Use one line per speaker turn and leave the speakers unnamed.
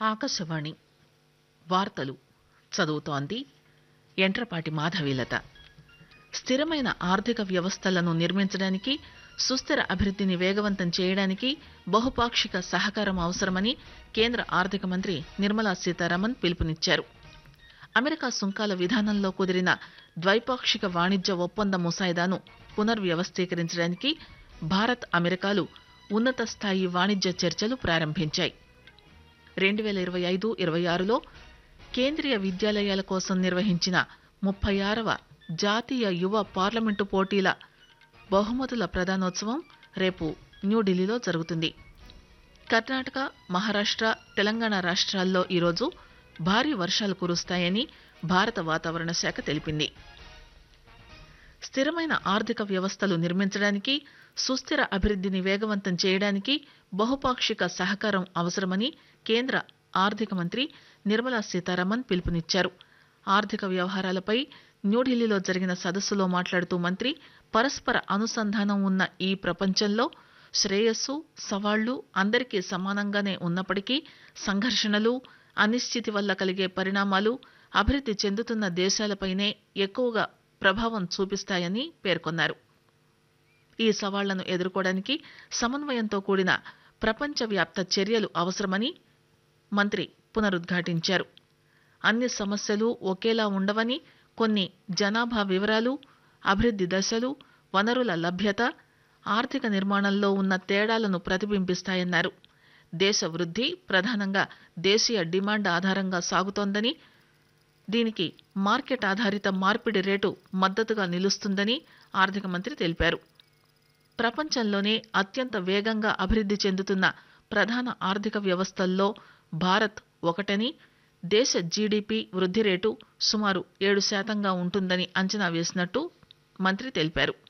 ఆకాశవాణి వార్తలు చదువుతోంది యంట్రపాటి మాధవీలత స్థిరమైన ఆర్థిక వ్యవస్థలను నిర్మించడానికి సుస్థిర అభివృద్దిని వేగవంతం చేయడానికి బహుపాక్షిక సహకారం అవసరమని కేంద్ర ఆర్థిక మంత్రి నిర్మలా సీతారామన్ పిలుపునిచ్చారు అమెరికా సుంకాల విధానంలో కుదిరిన ద్వైపాక్షిక వాణిజ్య ఒప్పంద ముసాయిదాను పునర్వ్యవస్థీకరించడానికి భారత్ అమెరికాలు ఉన్నత స్థాయి వాణిజ్య చర్చలు ప్రారంభించాయి రెండు పేల ఇరవై ఐదు ఇరవై ఆరులో కేంద్రీయ విద్యాలయాల కోసం నిర్వహించిన ముప్పై ఆరవ జాతీయ యువ పార్లమెంటు పోటీల బహుమతుల ప్రదానోత్సవం రేపు న్యూఢిల్లీలో జరుగుతుంది కర్ణాటక మహారాష్ట తెలంగాణ రాష్ట్రాల్లో ఈరోజు భారీ వర్షాలు కురుస్తాయని భారత వాతావరణ శాఖ తెలిపింది స్థిరమైన ఆర్థిక వ్యవస్థలు నిర్మించడానికి సుస్థిర అభివృద్దిని వేగవంతం చేయడానికి బహుపాక్షిక సహకారం అవసరమని కేంద్ర ఆర్థిక మంత్రి నిర్మలా సీతారామన్ పిలుపునిచ్చారు ఆర్థిక వ్యవహారాలపై న్యూఢిల్లీలో జరిగిన సదస్సులో మాట్లాడుతూ మంత్రి పరస్పర అనుసంధానం ఉన్న ఈ ప్రపంచంలో శ్రేయస్సు సవాళ్లు అందరికీ సమానంగానే ఉన్నప్పటికీ సంఘర్షణలు అనిశ్చితి వల్ల కలిగే పరిణామాలు అభివృద్ది చెందుతున్న దేశాలపైనే ఎక్కువగా ప్రభావం చూపిస్తాయని పేర్కొన్నారు ఈ సవాళ్లను ఎదుర్కోవడానికి సమన్వయంతో కూడిన ప్రపంచవ్యాప్త చర్యలు అవసరమని మంత్రి పునరుద్ఘాటించారు అన్ని సమస్యలు ఒకేలా ఉండవని కొన్ని జనాభా వివరాలు అభివృద్ది దశలు వనరుల లభ్యత ఆర్థిక నిర్మాణంలో ఉన్న తేడాలను ప్రతిబింబిస్తాయన్నారు దేశ వృద్ధి ప్రధానంగా దేశీయ డిమాండ్ ఆధారంగా సాగుతోందని దీనికి మార్కెట్ ఆధారిత మార్పిడి రేటు మద్దతుగా నిలుస్తుందని ఆర్థిక మంత్రి తెలిపారు ప్రపంచంలోనే అత్యంత వేగంగా అభివృద్ది చెందుతున్న ప్రధాన ఆర్థిక వ్యవస్థల్లో భారత్ ఒకటని దేశ జీడీపీ వృద్ధి రేటు సుమారు ఏడు శాతంగా ఉంటుందని అంచనా వేసినట్టు మంత్రి తెలిపారు